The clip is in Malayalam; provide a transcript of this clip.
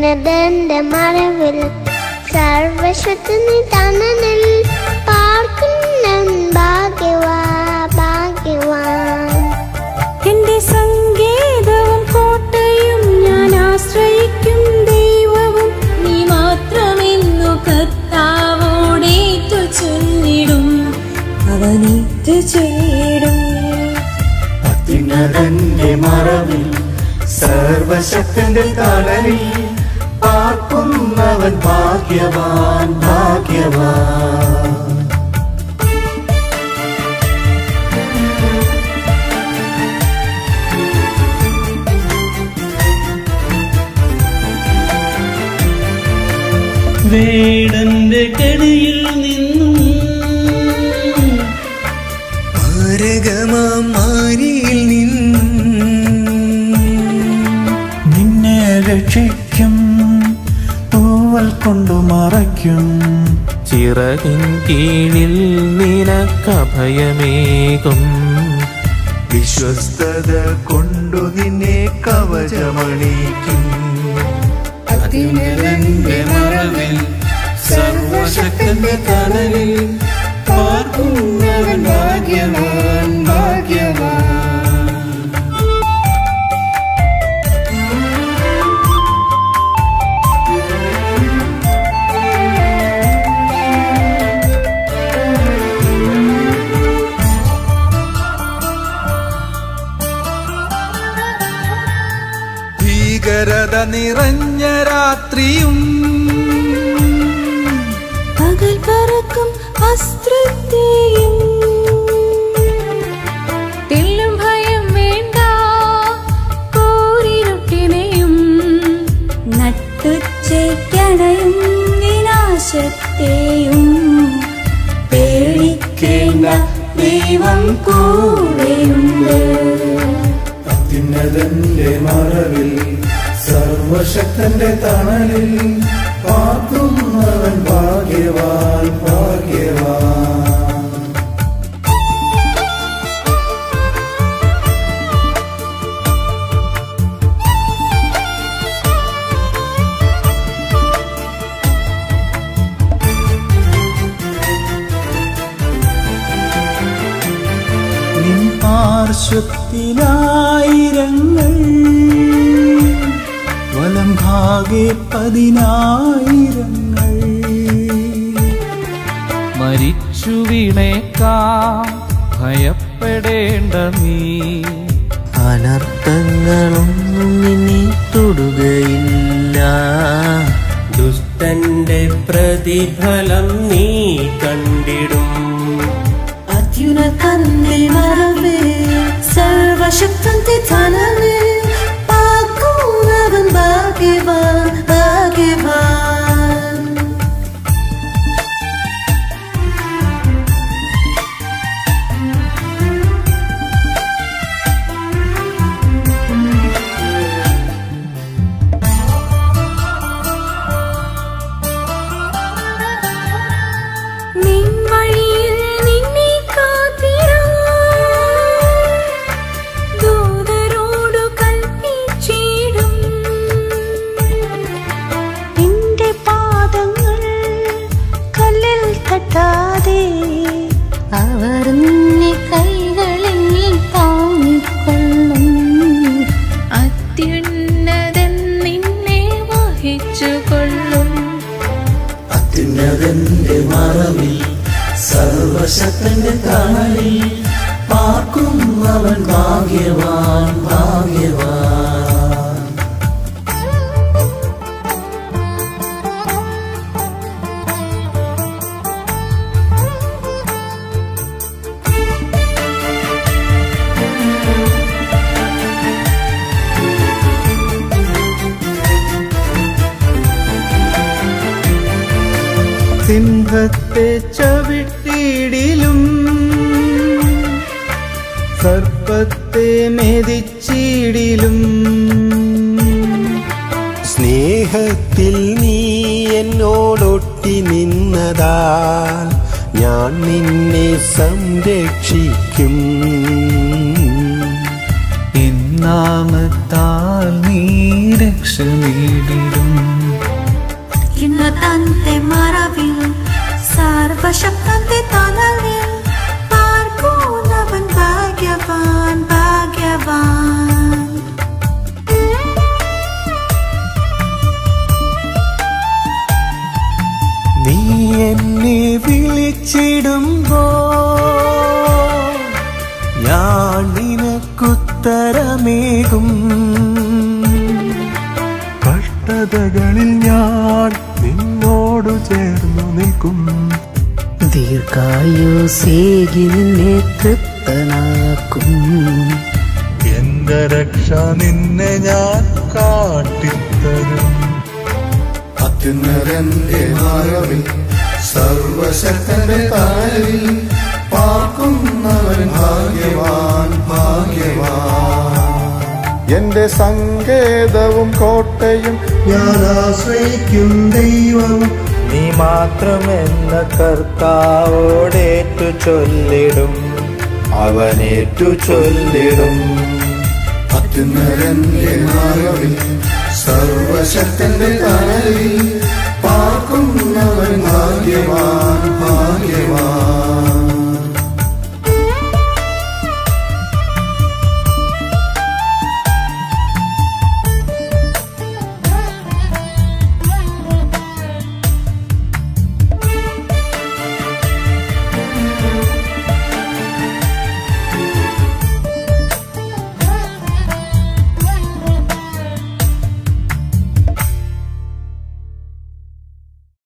അത്യുന്നതന്റെ മറവിൽ സർവശക്തന് തണലിൽ പാർക്കുന്ന ഭാഗ്യവാ ഭാഗ്യവാൻ എന്റെ സങ്കേതവും കോട്ടയും ഞാൻ ആശ്രയിക്കും ദൈവവും നീ മാത്രമെന്നു കർത്താവോടേറ്റു ചൊല്ലിടും അവനേറ്റു ചൊല്ലിടും അത്യുന്നതന്റെ മറവിൽ സർവശക്തന്റെ തണലിൽ പാർക്കുന്നവൻ ഭാഗ്യവാൻ ഭാഗ്യവാൻ വേടന്റെ കടിയിൽ നിന്നും മാരകമാരിയിൽ നിന്നും നിന്നെ രക്ഷിക്കും തൂവൽ കൊണ്ടു മറയ്ക്കും ചിറകിൻ കീഴിൽ നിനക്കഭയമേകും വിശ്വസ്തത കൊണ്ടു നിന്നെ കവചമണിക്കും അത്യുന്നതന്റെ മറവിൽ സർവശക്തന്റെ തണലിൽ പാർക്കുന്നവൻ ഭാഗ്യവാൻ ഭാഗ്യവാൻ ഭീകരത നിറഞ്ഞ രാത്രിയും പകൽ പറക്കും അസ്ത്രത്തെയും തെല്ലും ഭയം വേണ്ട കോരിരുട്ടിനെയും നട്ടുച്ചയ്ക്കണയും വിനാശത്തെയും പേടിക്കേണ്ട ദൈവം കൂടെയുണ്ട് അത്യുന്നതന്റെ മറവിൽ സർവശക്തന്റെ തണലിൽ പാർക്കുന്നവൻ ഭാഗ്യവാൻ ഭാഗ്യവാൻ നിൻ പാർശ്വത്തിനായിരങ്ങൾ വലം ഭാഗെ പതിനായിരങ്ങൾ മരിച്ചു വീണേക്കാം ഭയപ്പെടേണ്ട നീ അനർത്ഥങ്ങളൊന്നും നിന്നെ തൊടുകയില്ല ദുഷ്ടന്റെ പ്രതിഫലം നീ കണ്ടിടും അത്യുനതന്റെ മറവേ സർവശക്തന്റെ തണലേ പാക്കുന്നവൻ ഭാഗ്യവാൻ ഭാഗ്യവാൻ നിൻ വഴിയിൽ നിന്നെ കാത്തിരാൻ ദൂതരോടു കൽപ്പിച്ചിടും നിന്റെ പാദങ്ങൾ കല്ലിൽ തട്ടാതെ അവർ നിന്നെ കൈകളിൽ താങ്ങിക്കൊള്ളും അത്യുന്നതൻ നിന്നെ വഹിച്ചുകൊള്ളും അത്യുന്നതന്റെ മറവിൽ സർവശക്തന്റെ തണലിൽ പാർക്കുന്നവൻ ഭാഗ്യവാൻ ഭാഗ്യവാൻ സിംഹത്തെ ചവിട്ടിയിടിലും സർപ്പത്തെ മെതിച്ചിടിലും സ്നേഹത്തിൽ നീ എന്നോടൊട്ടി നിന്നതാൽ ഞാൻ നിന്നെ സംരക്ഷിക്കും ഇന്ന നാമത്താൽ നീ രക്ഷ നേടിടും ഇന്ന് തന്റെ മറവിൽ സർവശക്തന്റെ തണലിൽ പാർക്കുന്നവൻ ഭാഗ്യവാൻ ഭാഗ്യവാൻ നീ എന്നെ വിളിച്ചിടുമ്പോ ഞാൻ നിനക്കുത്തരമേകും കഷ്ടതകളിൽ ഞാൻ നിന്നോടു ചേർന്നു നിൽക്കും ദീർഘായുസേകി നിന്നെ തൃപ്തനാക്കും എന്റെ രക്ഷ നിന്നെ ഞാൻ കാട്ടിത്തരും അത്യുന്നതന്റെ മറവിൽ സർവശക്തന്റെ താഴിൽ പാർക്കുന്നവൻ ഭാഗ്യവാൻ ഭാഗ്യവാൻ എന്റെ സങ്കേതവും കോട്ടയും ഞാൻ ആശ്രയിക്കും ദൈവം നീ മാത്രമെന്ന കർത്താവോടേറ്റു ചൊല്ലിടും അവനേറ്റു ചൊല്ലിടും അത്യുന്നതന്റെ മറവിൽ സർവശക്തന്റെ തണലിൽ പാർക്കുന്നവൻ